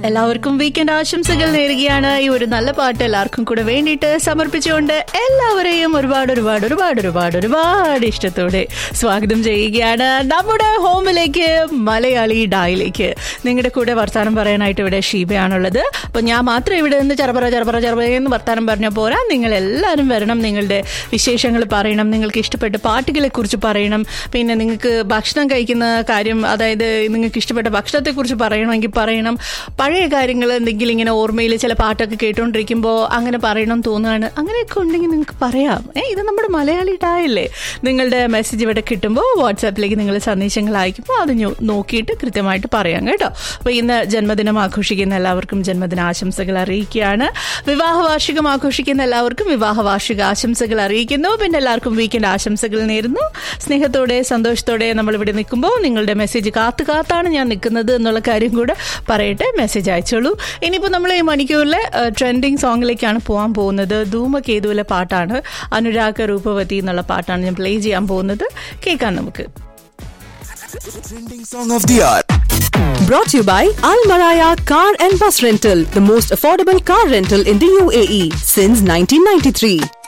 എല്ലാവർക്കും വീക്കെൻഡ് ആശംസകൾ നേരുകയാണ് ഈ ഒരു നല്ല പാട്ട് എല്ലാവർക്കും കൂടെ വേണ്ടിയിട്ട് സമർപ്പിച്ചുകൊണ്ട് എല്ലാവരെയും ഒരുപാട് ഒരുപാട് ഒരുപാട് ഒരുപാട് ഒരുപാട് ഇഷ്ടത്തോടെ സ്വാഗതം ചെയ്യുകയാണ് നമ്മുടെ ഹോമിലേക്ക് മലയാളി ഡായിലേക്ക് നിങ്ങളുടെ കൂടെ വർത്താനം പറയാനായിട്ട് ഇവിടെ ഷീബയാണുള്ളത് അപ്പൊ ഞാൻ മാത്രം ഇവിടെ നിന്ന് ചെറുപറ ചെറുപറ ചെറുപറ എന്ന് വർത്താനം പറഞ്ഞ പോരാ നിങ്ങൾ എല്ലാവരും വരണം നിങ്ങളുടെ വിശേഷങ്ങൾ പറയണം നിങ്ങൾക്ക് ഇഷ്ടപ്പെട്ട പാട്ടുകളെ കുറിച്ച് പറയണം പിന്നെ നിങ്ങൾക്ക് ഭക്ഷണം കഴിക്കുന്ന കാര്യം അതായത് നിങ്ങൾക്ക് ഇഷ്ടപ്പെട്ട ഭക്ഷണത്തെക്കുറിച്ച് പറയണമെങ്കിൽ പറയണം പഴയ കാര്യങ്ങൾ എന്തെങ്കിലും ഇങ്ങനെ ഓർമ്മയിൽ ചില പാട്ടൊക്കെ കേട്ടുകൊണ്ടിരിക്കുമ്പോൾ അങ്ങനെ പറയണം തോന്നുകയാണ് അങ്ങനെയൊക്കെ ഉണ്ടെങ്കിൽ നിങ്ങൾക്ക് പറയാം ഏ ഇത് നമ്മുടെ മലയാളി ടായല്ലേ നിങ്ങളുടെ മെസ്സേജ് ഇവിടെ കിട്ടുമ്പോൾ വാട്സാപ്പിലേക്ക് നിങ്ങൾ സന്ദേശങ്ങൾ അയക്കുമ്പോൾ അത് ഞോ- നോക്കിയിട്ട് കൃത്യമായിട്ട് പറയാം കേട്ടോ അപ്പോൾ ഇന്ന് ജന്മദിനം ആഘോഷിക്കുന്ന എല്ലാവർക്കും ജന്മദിന ആശംസകൾ അറിയിക്കുകയാണ് വിവാഹ വാർഷികം ആഘോഷിക്കുന്ന എല്ലാവർക്കും വിവാഹ വാർഷിക ആശംസകൾ അറിയിക്കുന്നു പിന്നെ എല്ലാവർക്കും വീക്കെൻഡ് ആശംസകൾ നേരുന്നു സ്നേഹത്തോടെ സന്തോഷത്തോടെ നമ്മൾ ഇവിടെ നിൽക്കുമ്പോൾ നിങ്ങളുടെ മെസ്സേജ് കാത്തു കാത്താണ് ഞാൻ നിൽക്കുന്നത് എന്നുള്ള കാര്യം കൂടെ പറയട്ടെ മെസ്സേജ് അയച്ചോളൂ ഇനിയിപ്പോൾ നമ്മൾ ഈ മണിക്കൂറിലെ ട്രെൻഡിങ് സോങ്ങിലേക്കാണ് പോകാൻ പോകുന്നത് ധൂമകേതുവിലെ പാട്ടാണ് അനുരാഗ രൂപവതി എന്നുള്ള പാട്ടാണ് ഞാൻ പ്ലേ ചെയ്യാൻ പോകുന്നത് കേൾക്കാം നമുക്ക് Trending song of the hour. Brought to you by Al Maraya Car and Bus Rental, the most affordable car rental in the UAE since 1993.